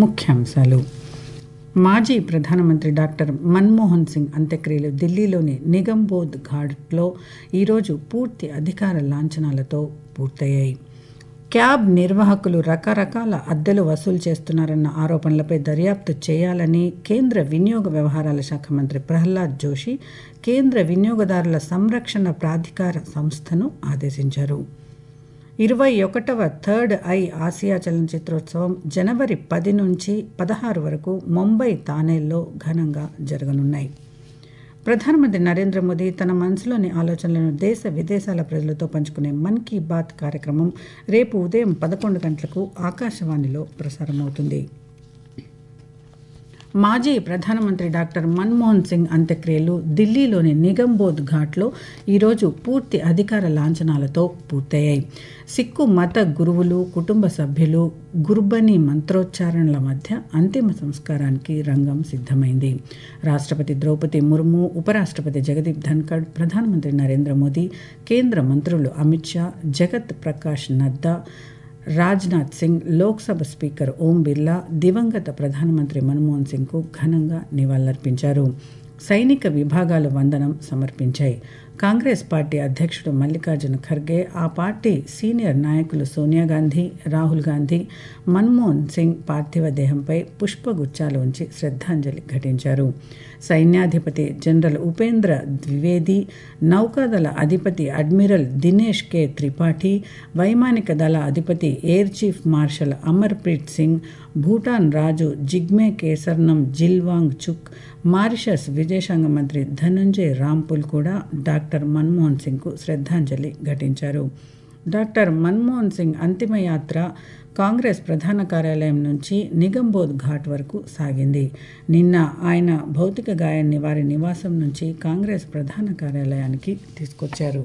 ముఖ్యాంశాలు మాజీ ప్రధానమంత్రి డాక్టర్ మన్మోహన్ సింగ్ అంత్యక్రియలు ఢిల్లీలోని నిగంబోధ్ ఘాట్లో ఈరోజు పూర్తి అధికార లాంఛనాలతో పూర్తయ్యాయి క్యాబ్ నిర్వాహకులు రకరకాల అద్దెలు వసూలు చేస్తున్నారన్న ఆరోపణలపై దర్యాప్తు చేయాలని కేంద్ర వినియోగ వ్యవహారాల శాఖ మంత్రి ప్రహ్లాద్ జోషి కేంద్ర వినియోగదారుల సంరక్షణ ప్రాధికార సంస్థను ఆదేశించారు ఇరవై ఒకటవ థర్డ్ ఐ ఆసియా చలనచిత్రోత్సవం జనవరి పది నుంచి పదహారు వరకు ముంబై తానేల్లో ఘనంగా జరగనున్నాయి ప్రధానమంత్రి నరేంద్ర మోదీ తన మనసులోని ఆలోచనలను దేశ విదేశాల ప్రజలతో పంచుకునే మన్ కీ బాత్ కార్యక్రమం రేపు ఉదయం పదకొండు గంటలకు ఆకాశవాణిలో ప్రసారమవుతుంది మాజీ ప్రధానమంత్రి డాక్టర్ మన్మోహన్ సింగ్ అంత్యక్రియలు ఢిల్లీలోని నిగంబోధ్ ఘాట్లో ఈరోజు పూర్తి అధికార లాంఛనాలతో పూర్తయ్యాయి సిక్కు మత గురువులు కుటుంబ సభ్యులు గుర్బని మంత్రోచ్చారణల మధ్య అంతిమ సంస్కారానికి రంగం సిద్ధమైంది రాష్ట్రపతి ద్రౌపది ముర్ము ఉపరాష్ట్రపతి జగదీప్ ధన్కడ్ ప్రధానమంత్రి నరేంద్ర మోదీ కేంద్ర మంత్రులు అమిత్ షా జగత్ ప్రకాష్ నడ్డా రాజ్నాథ్ సింగ్ లోక్సభ స్పీకర్ ఓం బిర్లా దివంగత ప్రధానమంత్రి మన్మోహన్ సింగ్కు ఘనంగా నివాళులర్పించారు సైనిక విభాగాలు వందనం సమర్పించాయి కాంగ్రెస్ పార్టీ అధ్యక్షుడు మల్లికార్జున ఖర్గే ఆ పార్టీ సీనియర్ నాయకులు సోనియా గాంధీ రాహుల్ గాంధీ మన్మోహన్ సింగ్ పార్థివ దేహంపై పుష్పగుచ్చాలు ఉంచి శ్రద్ధాంజలి ఘటించారు సైన్యాధిపతి జనరల్ ఉపేంద్ర ద్వివేది నౌకాదళ అధిపతి అడ్మిరల్ దినేష్ కే త్రిపాఠి వైమానిక దళ అధిపతి air chief marshal Amarpreet Singh Bhutan రాజు జిగ్మే కేసర్నం జిల్వాంగ్ చుక్ మారిషస్ విదేశాంగ మంత్రి ధనంజయ్ రాంపుల్ కూడా డాక్టర్ మన్మోహన్ సింగ్కు శ్రద్ధాంజలి ఘటించారు డాక్టర్ మన్మోహన్ సింగ్ అంతిమయాత్ర కాంగ్రెస్ ప్రధాన కార్యాలయం నుంచి నిగంబోధ్ ఘాట్ వరకు సాగింది నిన్న ఆయన భౌతిక గాయాన్ని వారి నివాసం నుంచి కాంగ్రెస్ ప్రధాన కార్యాలయానికి తీసుకొచ్చారు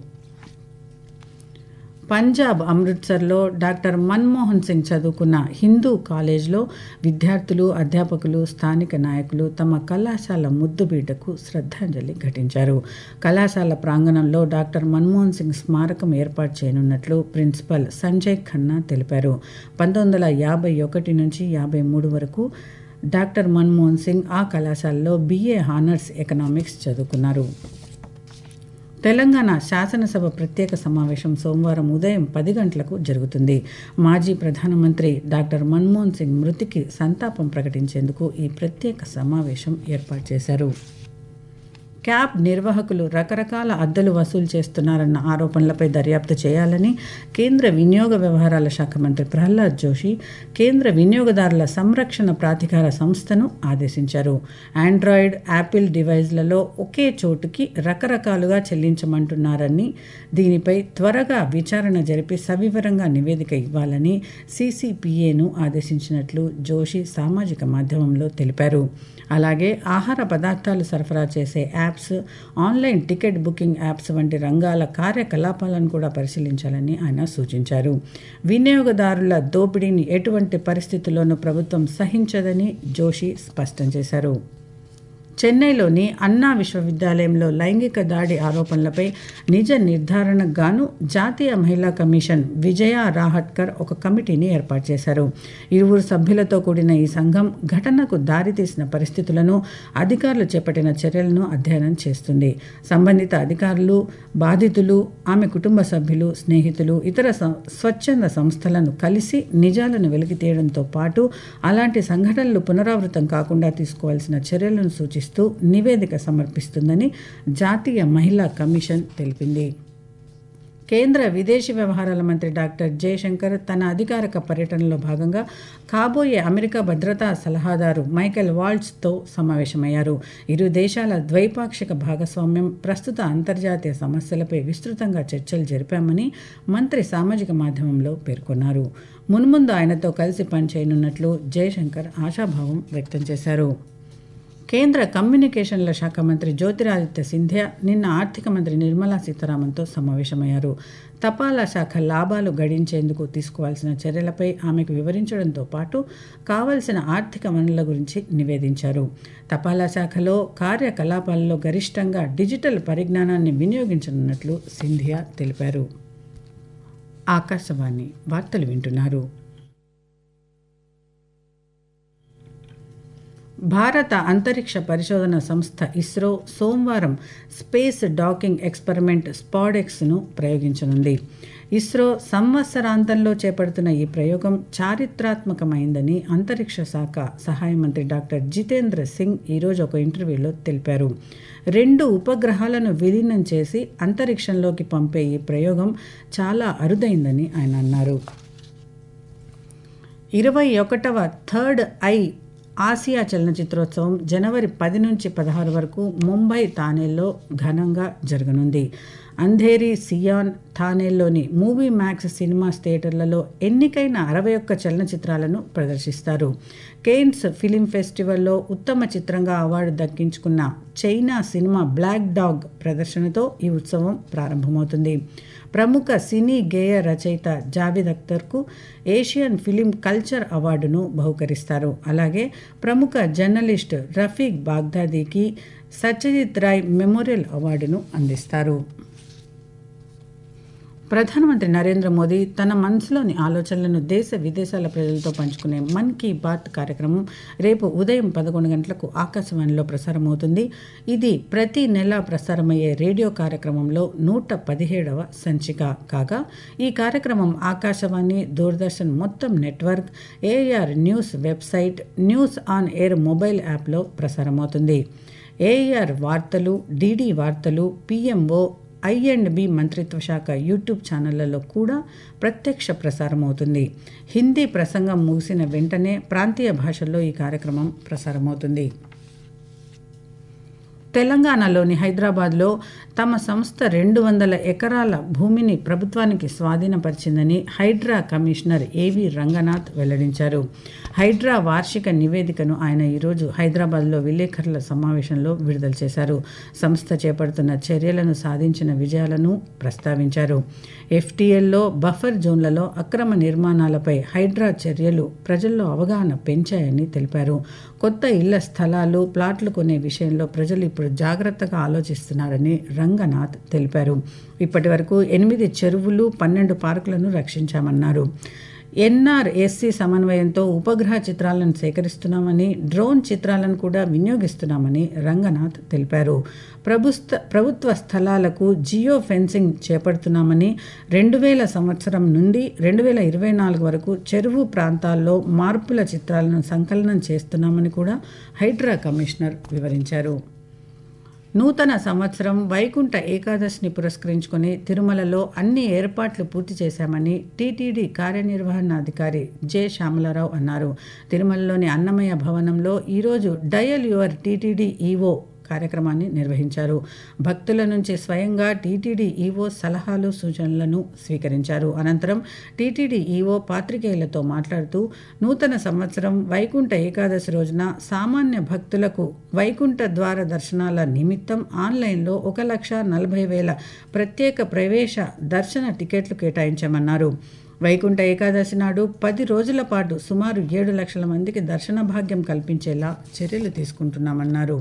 పంజాబ్ అమృత్సర్లో డాక్టర్ మన్మోహన్ సింగ్ చదువుకున్న హిందూ కాలేజ్లో విద్యార్థులు అధ్యాపకులు స్థానిక నాయకులు తమ కళాశాల ముద్దుబిడ్డకు శ్రద్ధాంజలి ఘటించారు కళాశాల ప్రాంగణంలో డాక్టర్ మన్మోహన్ సింగ్ స్మారకం ఏర్పాటు చేయనున్నట్లు ప్రిన్సిపల్ సంజయ్ ఖన్నా తెలిపారు పంతొమ్మిది వందల యాభై ఒకటి నుంచి యాభై మూడు వరకు డాక్టర్ మన్మోహన్ సింగ్ ఆ కళాశాలలో బీఏ హానర్స్ ఎకనామిక్స్ చదువుకున్నారు తెలంగాణ శాసనసభ ప్రత్యేక సమావేశం సోమవారం ఉదయం పది గంటలకు జరుగుతుంది మాజీ ప్రధానమంత్రి డాక్టర్ మన్మోహన్ సింగ్ మృతికి సంతాపం ప్రకటించేందుకు ఈ ప్రత్యేక సమావేశం ఏర్పాటు చేశారు క్యాబ్ నిర్వాహకులు రకరకాల అద్దెలు వసూలు చేస్తున్నారన్న ఆరోపణలపై దర్యాప్తు చేయాలని కేంద్ర వినియోగ వ్యవహారాల శాఖ మంత్రి ప్రహ్లాద్ జోషి కేంద్ర వినియోగదారుల సంరక్షణ ప్రాధికార సంస్థను ఆదేశించారు ఆండ్రాయిడ్ యాపిల్ డివైజ్లలో ఒకే చోటుకి రకరకాలుగా చెల్లించమంటున్నారని దీనిపై త్వరగా విచారణ జరిపి సవివరంగా నివేదిక ఇవ్వాలని సీసీపీఏను ఆదేశించినట్లు జోషి సామాజిక మాధ్యమంలో తెలిపారు అలాగే ఆహార పదార్థాలు సరఫరా చేసే apps online ticket booking apps వంటి రంగాల కార్యకలాపాలను కూడా పరిశీలించాలని ఆయన సూచించారు వినియోగదారుల దోపిడీని ఎటువంటి పరిస్థితుల్లోనూ ప్రభుత్వం సహించదని జోషి స్పష్టం చేశారు చెన్నైలోని అన్నా విశ్వవిద్యాలయంలో లైంగిక దాడి ఆరోపణలపై నిజ నిర్ధారణకు గాను జాతీయ మహిళా కమిషన్ విజయ రాహట్కర్ ఒక కమిటీని ఏర్పాటు చేశారు ఇరువురు సభ్యులతో కూడిన ఈ సంఘం ఘటనకు దారితీసిన పరిస్థితులను అధికారులు చేపట్టిన చర్యలను అధ్యయనం చేస్తుంది సంబంధిత అధికారులు బాధితులు ఆమె కుటుంబ సభ్యులు స్నేహితులు ఇతర స్వచ్ఛంద సంస్థలను కలిసి నిజాలను వెలికి తీయడంతో పాటు అలాంటి సంఘటనలు పునరావృతం కాకుండా తీసుకోవాల్సిన చర్యలను సూచిస్తూ ఇస్తూ నివేదిక సమర్పిస్తుందని జాతీయ మహిళా కమిషన్ తెలిపింది కేంద్ర విదేశీ వ్యవహారాల మంత్రి డాక్టర్ జయశంకర్ తన అధికారిక పర్యటనలో భాగంగా కాబోయే అమెరికా భద్రతా సలహాదారు మైకెల్ వాల్ట్స్తో సమావేశమయ్యారు ఇరు దేశాల ద్వైపాక్షిక భాగస్వామ్యం ప్రస్తుత అంతర్జాతీయ సమస్యలపై విస్తృతంగా చర్చలు జరిపామని మంత్రి సామాజిక మాధ్యమంలో పేర్కొన్నారు మున్ముందు ఆయనతో కలిసి పనిచేయనున్నట్లు జయశంకర్ ఆశాభావం వ్యక్తం చేశారు కేంద్ర కమ్యూనికేషన్ల శాఖ మంత్రి జ్యోతిరాదిత్య సింధియా నిన్న ఆర్థిక మంత్రి నిర్మలా సీతారామన్తో సమావేశమయ్యారు తపాలా శాఖ లాభాలు గడించేందుకు తీసుకోవాల్సిన చర్యలపై ఆమెకు వివరించడంతో పాటు కావలసిన ఆర్థిక వనరుల గురించి నివేదించారు తపాలా శాఖలో కార్యకలాపాలలో గరిష్టంగా డిజిటల్ పరిజ్ఞానాన్ని వినియోగించనున్నట్లు సింధియా తెలిపారు ఆకాశవాణి వార్తలు వింటున్నారు భారత అంతరిక్ష పరిశోధన సంస్థ ఇస్రో సోమవారం స్పేస్ డాకింగ్ ఎక్స్పెరిమెంట్ స్పాడెక్స్ను ప్రయోగించనుంది ఇస్రో సంవత్సరాంతంలో చేపడుతున్న ఈ ప్రయోగం చారిత్రాత్మకమైందని అంతరిక్ష శాఖ సహాయ మంత్రి డాక్టర్ జితేంద్ర సింగ్ ఈరోజు ఒక ఇంటర్వ్యూలో తెలిపారు రెండు ఉపగ్రహాలను విలీనం చేసి అంతరిక్షంలోకి పంపే ఈ ప్రయోగం చాలా అరుదైందని ఆయన అన్నారు ఇరవై ఒకటవ థర్డ్ ఐ ఆసియా చలనచిత్రోత్సవం జనవరి పది నుంచి పదహారు వరకు ముంబై థానేల్లో ఘనంగా జరగనుంది అంధేరి సియాన్ థానేల్లోని మూవీ మ్యాక్స్ సినిమాస్ థియేటర్లలో ఎన్నికైన అరవై ఒక్క చలనచిత్రాలను ప్రదర్శిస్తారు కేన్స్ ఫిలిం ఫెస్టివల్లో ఉత్తమ చిత్రంగా అవార్డు దక్కించుకున్న చైనా సినిమా బ్లాక్ డాగ్ ప్రదర్శనతో ఈ ఉత్సవం ప్రారంభమవుతుంది ప్రముఖ సినీ గేయ రచయిత జావేద్ అఖ్తర్కు ఏషియన్ ఫిలిం కల్చర్ అవార్డును బహుకరిస్తారు అలాగే ప్రముఖ జర్నలిస్ట్ రఫీక్ బాగ్దాదీకి సత్యజిత్ రాయ్ మెమోరియల్ అవార్డును అందిస్తారు ప్రధానమంత్రి నరేంద్ర మోదీ తన మనసులోని ఆలోచనలను దేశ విదేశాల ప్రజలతో పంచుకునే మన్ కీ బాత్ కార్యక్రమం రేపు ఉదయం పదకొండు గంటలకు ఆకాశవాణిలో ప్రసారమవుతుంది ఇది ప్రతి నెల ప్రసారమయ్యే రేడియో కార్యక్రమంలో నూట పదిహేడవ సంచిక కాగా ఈ కార్యక్రమం ఆకాశవాణి దూరదర్శన్ మొత్తం network AIR news website news on air mobile యాప్లో ప్రసారమవుతుంది ఏఆర్ వార్తలు డిడి వార్తలు పిఎంఓ ఐ అండ్ బి మంత్రిత్వ శాఖ యూట్యూబ్ ఛానళ్లలో కూడా ప్రత్యక్ష ప్రసారం అవుతుంది హిందీ ప్రసంగం ముగిసిన వెంటనే ప్రాంతీయ భాషల్లో ఈ కార్యక్రమం ప్రసారమవుతుంది తెలంగాణలోని హైదరాబాద్లో తమ సంస్థ రెండు వందల ఎకరాల భూమిని ప్రభుత్వానికి స్వాధీనపరిచిందని హైడ్రా కమిషనర్ ఏవి రంగనాథ్ వెల్లడించారు హైడ్రా వార్షిక నివేదికను ఆయన ఈరోజు హైదరాబాద్లో విలేకరుల సమావేశంలో విడుదల చేశారు సంస్థ చేపడుతున్న చర్యలను సాధించిన విజయాలను ప్రస్తావించారు ఎఫ్టీఎల్లో బఫర్ జోన్లలో అక్రమ నిర్మాణాలపై హైడ్రా చర్యలు ప్రజల్లో అవగాహన పెంచాయని తెలిపారు కొత్త ఇళ్ల స్థలాలు ప్లాట్లు కొనే విషయంలో ప్రజలు ఇప్పుడు జాగ్రత్తగా ఆలోచిస్తున్నారని రంగనాథ్ తెలిపారు ఇప్పటి వరకు ఎనిమిది చెరువులు పన్నెండు పార్కులను రక్షించామన్నారు ఎన్ఆర్ఎస్సి సమన్వయంతో ఉపగ్రహ చిత్రాలను సేకరిస్తున్నామని డ్రోన్ చిత్రాలను కూడా వినియోగిస్తున్నామని రంగనాథ్ తెలిపారు ప్రభుత్వ ప్రభుత్వ స్థలాలకు జియో ఫెన్సింగ్ చేపడుతున్నామని రెండు వేల సంవత్సరం నుండి రెండు వేల ఇరవై నాలుగు వరకు చెరువు ప్రాంతాల్లో మార్పుల చిత్రాలను సంకలనం చేస్తున్నామని కూడా హైడ్రా కమిషనర్ వివరించారు నూతన సంవత్సరం వైకుంఠ ఏకాదశిని పురస్కరించుకొని తిరుమలలో అన్ని ఏర్పాట్లు పూర్తి చేశామని టీటీడీ కార్యనిర్వహణాధికారి జె శ్యామలారావు అన్నారు తిరుమలలోని అన్నమయ్య భవనంలో ఈరోజు డయల్ యువర్ టీటీడీ ఈవో కార్యక్రమాన్ని నిర్వహించారు భక్తుల నుంచి స్వయంగా టీటీడీ ఈవో సలహాలు సూచనలను స్వీకరించారు అనంతరం టీటీడీ ఈవో పాత్రికేయులతో మాట్లాడుతూ నూతన సంవత్సరం వైకుంఠ ఏకాదశి రోజున సామాన్య భక్తులకు వైకుంఠ ద్వార దర్శనాల నిమిత్తం ఆన్లైన్లో ఒక లక్ష నలభై వేల ప్రత్యేక ప్రవేశ దర్శన టికెట్లు కేటాయించామన్నారు వైకుంఠ ఏకాదశి నాడు పది రోజుల పాటు సుమారు ఏడు లక్షల మందికి దర్శన భాగ్యం కల్పించేలా చర్యలు తీసుకుంటున్నామన్నారు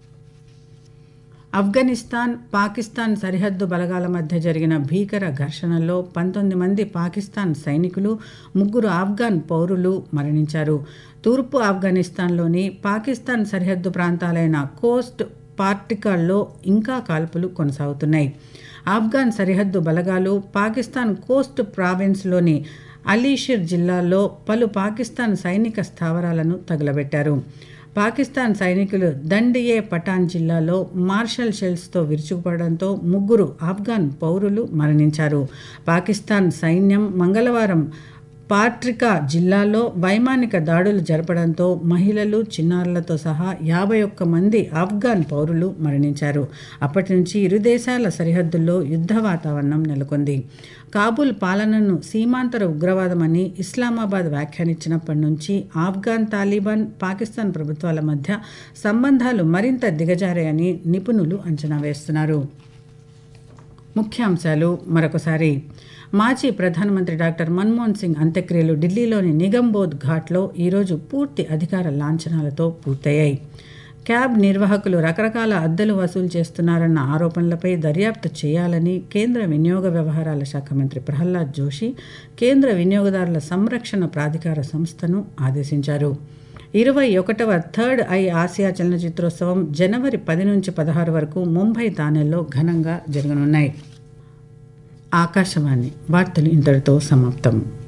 ఆఫ్ఘనిస్తాన్ పాకిస్తాన్ సరిహద్దు బలగాల మధ్య జరిగిన భీకర ఘర్షణలో పంతొమ్మిది మంది పాకిస్తాన్ సైనికులు ముగ్గురు ఆఫ్ఘాన్ పౌరులు మరణించారు తూర్పు ఆఫ్ఘనిస్తాన్లోని పాకిస్తాన్ సరిహద్దు ప్రాంతాలైన కోస్ట్ పార్టికాల్లో ఇంకా కాల్పులు కొనసాగుతున్నాయి ఆఫ్ఘాన్ సరిహద్దు బలగాలు పాకిస్తాన్ కోస్ట్ ప్రావిన్స్లోని అలీషిర్ జిల్లాలో పలు పాకిస్తాన్ సైనిక స్థావరాలను తగులబెట్టారు పాకిస్తాన్ సైనికులు దండియే పఠాన్ జిల్లాలో మార్షల్ షెల్స్తో విరుచుకుపడడంతో ముగ్గురు ఆఫ్ఘాన్ పౌరులు మరణించారు పాకిస్తాన్ సైన్యం మంగళవారం పాట్రికా జిల్లాలో వైమానిక దాడులు జరపడంతో మహిళలు చిన్నారులతో సహా యాభై ఒక్క మంది ఆఫ్ఘాన్ పౌరులు మరణించారు అప్పటి నుంచి ఇరు దేశాల సరిహద్దుల్లో యుద్ధ వాతావరణం నెలకొంది కాబూల్ పాలనను సీమాంతర ఉగ్రవాదమని ఇస్లామాబాద్ వ్యాఖ్యానించినప్పటి నుంచి ఆఫ్ఘాన్ తాలిబాన్ పాకిస్తాన్ ప్రభుత్వాల మధ్య సంబంధాలు మరింత దిగజారాయని నిపుణులు అంచనా వేస్తున్నారు ముఖ్యాంశాలు మరొకసారి మాజీ ప్రధానమంత్రి డాక్టర్ మన్మోహన్ సింగ్ అంత్యక్రియలు ఢిల్లీలోని నిగంబోధ్ ఘాట్లో ఈరోజు పూర్తి అధికార లాంఛనాలతో పూర్తయ్యాయి క్యాబ్ నిర్వాహకులు రకరకాల అద్దెలు వసూలు చేస్తున్నారన్న ఆరోపణలపై దర్యాప్తు చేయాలని కేంద్ర వినియోగ వ్యవహారాల శాఖ మంత్రి ప్రహ్లాద్ జోషి కేంద్ర వినియోగదారుల సంరక్షణ ప్రాధికార సంస్థను ఆదేశించారు ఇరవై ఒకటవ థర్డ్ ఐ ఆసియా చలనచిత్రోత్సవం జనవరి పది నుంచి పదహారు వరకు ముంబై తానెల్లో ఘనంగా జరగనున్నాయి ఆకాశవాణి వార్తలు ఇంతటితో సమాప్తం